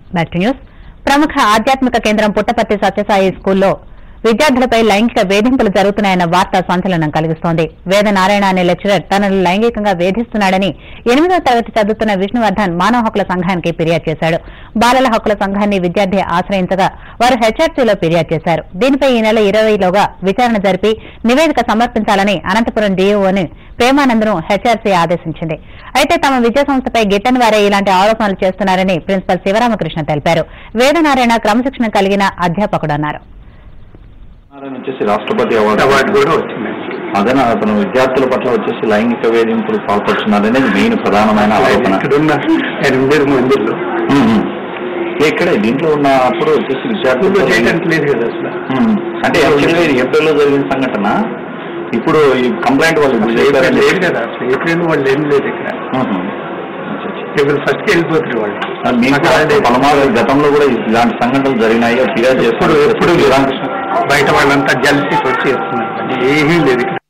Back to news ప్రముఖ ఆధ్యాత్మిక కేంద్రం పుట్టపర్తి సత్యసాయి స్కూల్లో విద్యార్థులపై లైంగిక వేధింపులు జరుగుతున్నాయన్న వార్త సంచలనం కలిగిస్తోంది వేదనారాయణ అనే లెక్చరర్ తనను లైంగికంగా వేధిస్తున్నాడని ఎనిమిదో తరగతి చదువుతున్న విష్ణువర్ధన్ మానవ హక్కుల సంఘానికి ఫిర్యాదు చేశాడు బాలల హక్కుల సంఘాన్ని విద్యార్థి ఆశ్రయించగా వారు హెచ్ఆర్సీలో ఫిర్యాదు చేశారు దీనిపై ఈ నెల ఇరవైలోగా విచారణ జరిపి నివేదిక సమర్పించాలని అనంతపురం డీఓని ప్రేమానందను హెచ్ఆర్సీ ఆదేశించింది అయితే తమ విద్యా సంస్థపై గిట్టని వారే ఇలాంటి ఆరోపణలు చేస్తున్నారని ప్రిన్సిపల్ శివరామకృష్ణ తెలిపారు వేదనారాయణ క్రమశిక్షణ కలిగిన అధ్యాపకుడన్నారు నారాయణ వచ్చేసి రాష్ట్రపతి అవార్డు అవార్డు కూడా వచ్చింది అదన అతను విద్యార్థుల పట్ల వచ్చేసి లైంగిక వేధింపులు పాల్పడుతున్నారనేది మెయిన్ ప్రధానమైన ఆరోపణ ఇక్కడున్న ఎనిమిది మందిలో ఉమ్. ఇక్కడే దీంట్లో ఉన్నప్పుడు వచ్చేసి విద్యార్థులు ఇప్పుడు చేయడానికి లేదు కదా అసలు ఉమ్. అంటే యాక్చువల్గా ఇది ఏప్రిల్లో జరిగిన సంఘటన ఇప్పుడు ఈ కంప్లైంట్ వాళ్ళు ఇప్పుడు ఏప్రిల్ చేశారని లేదు కదా అసలు ఏప్రిల్ వాళ్ళు ఏం లేదు ఇక్కడ ఉహు. ఏప్రిల్ ఫస్ట్ కి వెళ్ళిపోతారు వాళ్ళు అది మీకు అక్కడ లేదు. పలమారు గతంలో కూడా ఇలాంటి సంఘటనలు జరిగినాయి ఫిర్యాదు ఎప్పుడు చేస్తారు ఎప్పుడు రామకృష్ణ బయట వాళ్ళంతా జల్సి వచ్చి చేస్తున్నారు ఏమీ లేదు ఇక్కడ